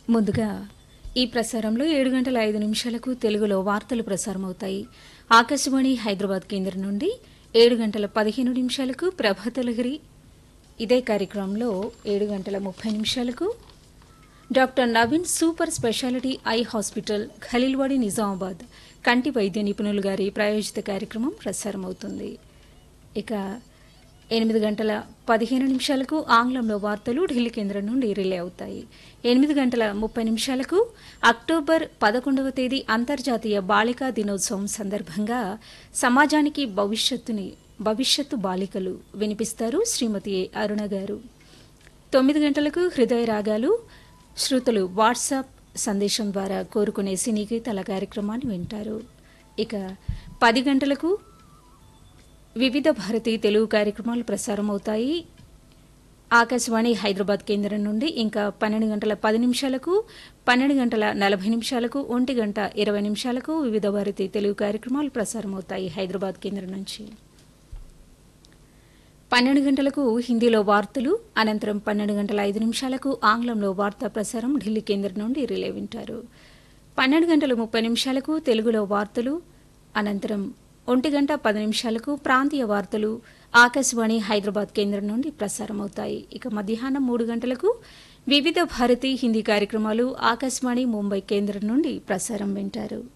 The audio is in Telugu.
ముందుగా ఈ ప్రసారంలో ఏడు గంటల ఐదు నిమిషాలకు తెలుగులో వార్తలు ప్రసారమవుతాయి ఆకాశవాణి హైదరాబాద్ కేంద్రం నుండి ఏడు గంటల పదిహేను నిమిషాలకు ప్రభాతలహరి ఇదే కార్యక్రమంలో ఏడు గంటల ముప్పై నిమిషాలకు doctor Naveen super speciality eye hospital Khaleelwadi Nizamabad కంటి వైద్య నిపుణులు గారి ప్రాయోజిత కార్యక్రమం ప్రసారమవుతుంది ఇక ఎనిమిది గంటల పదిహేను నిమిషాలకు ఆంగ్లంలో వార్తలు ఢిల్లీ కేంద్రం నుండి రిలే అవుతాయి ఎనిమిది గంటల ముప్పై నిమిషాలకు అక్టోబర్ పదకొండవ తేదీ అంతర్జాతీయ బాలికా దినోత్సవం సందర్భంగా సమాజానికి భవిష్యత్తుని భవిష్యత్తు బాలికలు వినిపిస్తారు శ్రీమతి ఏ. అరుణ గారు తొమ్మిది గంటలకు హృదయ రాగాలు శ్రోతలు వాట్సాప్ సందేశం ద్వారా కోరుకునే సినీ గీతాల కార్యక్రమాన్ని వింటారు ఇక పది గంటలకు వివిధ భారతి తెలుగు కార్యక్రమాలు ప్రసారం అవుతాయి ఆకాశవాణి హైదరాబాద్ కేంద్రం నుండి ఇంకా పన్నెండు గంటల పది నిమిషాలకు పన్నెండు గంటల నలభై నిమిషాలకు ఒంటి గంట ఇరవై నిమిషాలకు వివిధ భారతి తెలుగు కార్యక్రమాలు ప్రసారం అవుతాయి హైదరాబాద్ కేంద్రం నుంచి పన్నెండు గంటలకు హిందీలో వార్తలు అనంతరం పన్నెండు గంటల ఐదు నిమిషాలకు ఆంగ్లంలో వార్తా ప్రసారం ఢిల్లీ కేంద్రం నుండి రిలే వింటారు పన్నెండు గంటల ముప్పై నిమిషాలకు తెలుగులో వార్తలు అనంతరం ఒంటి గంట పది నిమిషాలకు ప్రాంతీయ వార్తలు ఆకాశవాణి హైదరాబాద్ కేంద్రం నుండి ప్రసారమవుతాయి ఇక మధ్యాహ్నం మూడు గంటలకు వివిధ భారతి హిందీ కార్యక్రమాలు ఆకాశవాణి ముంబై కేంద్రం నుండి ప్రసారం వింటారు